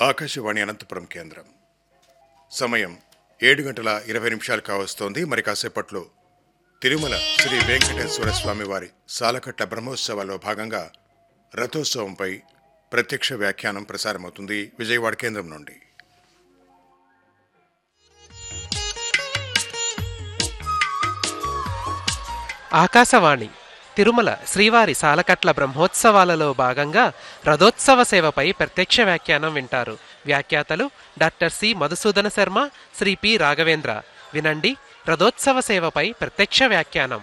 ఆకాశవాణి అనంతపురం కేంద్రం సమయం ఏడు గంటల ఇరవై నిమిషాలు కావస్తోంది మరి కాసేపట్లో తిరుమల శ్రీ వెంకటేశ్వర స్వామి వారి సాలకట్ల బ్రహ్మోత్సవాల్లో భాగంగా రథోత్సవంపై ప్రత్యక్ష వ్యాఖ్యానం ప్రసారమవుతుంది విజయవాడ కేంద్రం నుండి ఆకాశవాణి తిరుమల శ్రీవారి సాలకట్ల బ్రహ్మోత్సవాలలో భాగంగా రథోత్సవ సేవపై ప్రత్యక్ష వ్యాఖ్యానం వింటారు వ్యాఖ్యాతలు doctor C Madhusudhana Sharma Shri P Raghavendra వినండి రథోత్సవ సేవపై ప్రత్యక్ష వ్యాఖ్యానం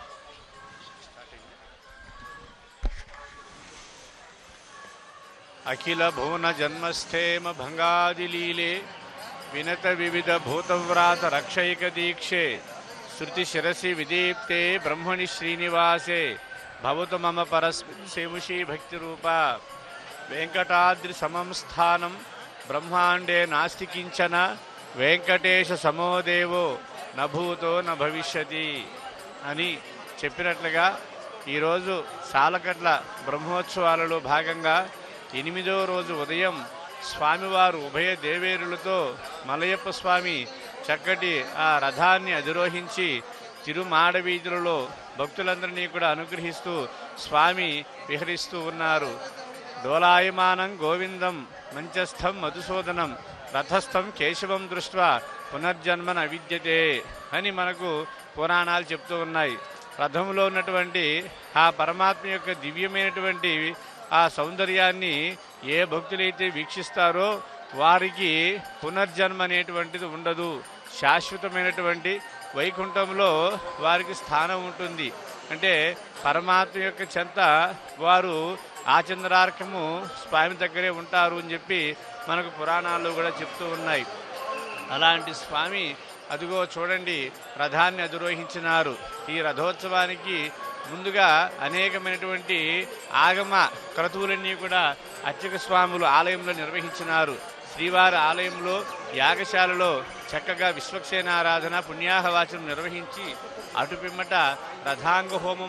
అఖిల భువన జన్మస్థేమ భంగాదిలీలే వినత వివిధ భూతవ్రాత రక్షైక దీక్షే శృతి శిరసి విదీప్తే బ్రహ్మణి శ్రీనివాసే భవతు మమ పరశిముషీ భక్తి రూప వెంకటాద్రి సమం స్థానం బ్రహ్మాండే నాస్తి కించన వెంకటేశ సమోదేవో నభూతో న భవిష్యతి అని చెప్పినట్లుగా ఈరోజు సాలకట్ల బ్రహ్మోత్సవాలలో భాగంగా ఎనిమిదో రోజు ఉదయం స్వామివారు ఉభయ దేవేరులతో మలయప్ప స్వామి చక్కటి ఆ రథాన్ని అధిరోహించి తిరుమాడ వీధులలో భక్తులందరినీ కూడా అనుగ్రహిస్తూ స్వామి విహరిస్తూ ఉన్నారు డోలాయమానం గోవిందం మంచస్థం మధుసూదనం రథస్థం కేశవం దృష్ట్వా పునర్జన్మన విద్యతే అని మనకు పురాణాలు చెప్తూ ఉన్నాయి రథంలో ఉన్నటువంటి ఆ పరమాత్మ యొక్క దివ్యమైనటువంటి ఆ సౌందర్యాన్ని ఏ భక్తులైతే వీక్షిస్తారో వారికి పునర్జన్మ అనేటువంటిది ఉండదు శాశ్వతమైనటువంటి వైకుంఠంలో వారికి స్థానం ఉంటుంది అంటే పరమాత్మ యొక్క చెంత వారు ఆచంద్రార్కము స్వామి దగ్గరే ఉంటారు అని చెప్పి మనకు పురాణాల్లో కూడా చెప్తూ ఉన్నాయి అలాంటి స్వామి అదిగో చూడండి రథాన్ని అధిరోహించినారు ఈ రథోత్సవానికి ముందుగా అనేకమైనటువంటి ఆగమ క్రతువులన్నీ కూడా అర్చక స్వాములు ఆలయంలో నిర్వహించినారు శ్రీవారి ఆలయంలో యాగశాలలో చక్కగా విశ్వక్సేనారాధన పుణ్యాహవాచనం నిర్వహించి అటు పిమ్మట రథాంగ హోమం